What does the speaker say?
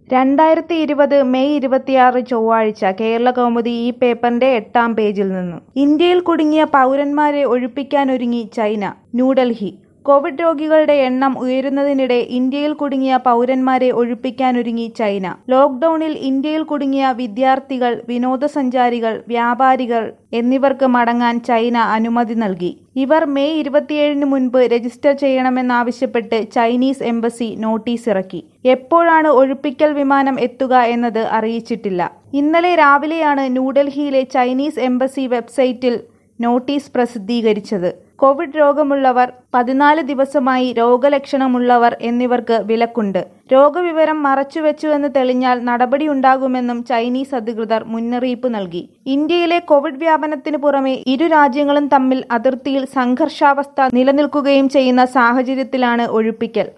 രണ്ടായിരത്തി ഇരുപത് മെയ് ഇരുപത്തിയാറ് ചൊവ്വാഴ്ച കേരള കൗമുദി ഈ പേപ്പറിന്റെ എട്ടാം പേജിൽ നിന്ന് ഇന്ത്യയിൽ കുടുങ്ങിയ പൗരന്മാരെ ഒഴിപ്പിക്കാനൊരുങ്ങി ചൈന ന്യൂഡൽഹി കോവിഡ് രോഗികളുടെ എണ്ണം ഉയരുന്നതിനിടെ ഇന്ത്യയിൽ കുടുങ്ങിയ പൗരന്മാരെ ഒഴിപ്പിക്കാനൊരുങ്ങി ചൈന ലോക്ഡൌണിൽ ഇന്ത്യയിൽ കുടുങ്ങിയ വിദ്യാർത്ഥികൾ വിനോദസഞ്ചാരികൾ വ്യാപാരികൾ എന്നിവർക്ക് മടങ്ങാൻ ചൈന അനുമതി നൽകി ഇവർ മെയ് ഇരുപത്തിയേഴിന് മുൻപ് രജിസ്റ്റർ ചെയ്യണമെന്നാവശ്യപ്പെട്ട് ചൈനീസ് എംബസി നോട്ടീസ് ഇറക്കി എപ്പോഴാണ് ഒഴിപ്പിക്കൽ വിമാനം എത്തുക എന്നത് അറിയിച്ചിട്ടില്ല ഇന്നലെ രാവിലെയാണ് ന്യൂഡൽഹിയിലെ ചൈനീസ് എംബസി വെബ്സൈറ്റിൽ നോട്ടീസ് പ്രസിദ്ധീകരിച്ചത് കോവിഡ് രോഗമുള്ളവർ പതിനാല് ദിവസമായി രോഗലക്ഷണമുള്ളവർ എന്നിവർക്ക് വിലക്കുണ്ട് രോഗവിവരം മറച്ചുവെച്ചുവെന്ന് തെളിഞ്ഞാൽ നടപടിയുണ്ടാകുമെന്നും ചൈനീസ് അധികൃതർ മുന്നറിയിപ്പ് നൽകി ഇന്ത്യയിലെ കോവിഡ് വ്യാപനത്തിന് പുറമെ ഇരു രാജ്യങ്ങളും തമ്മിൽ അതിർത്തിയിൽ സംഘർഷാവസ്ഥ നിലനിൽക്കുകയും ചെയ്യുന്ന സാഹചര്യത്തിലാണ് ഒഴിപ്പിക്കൽ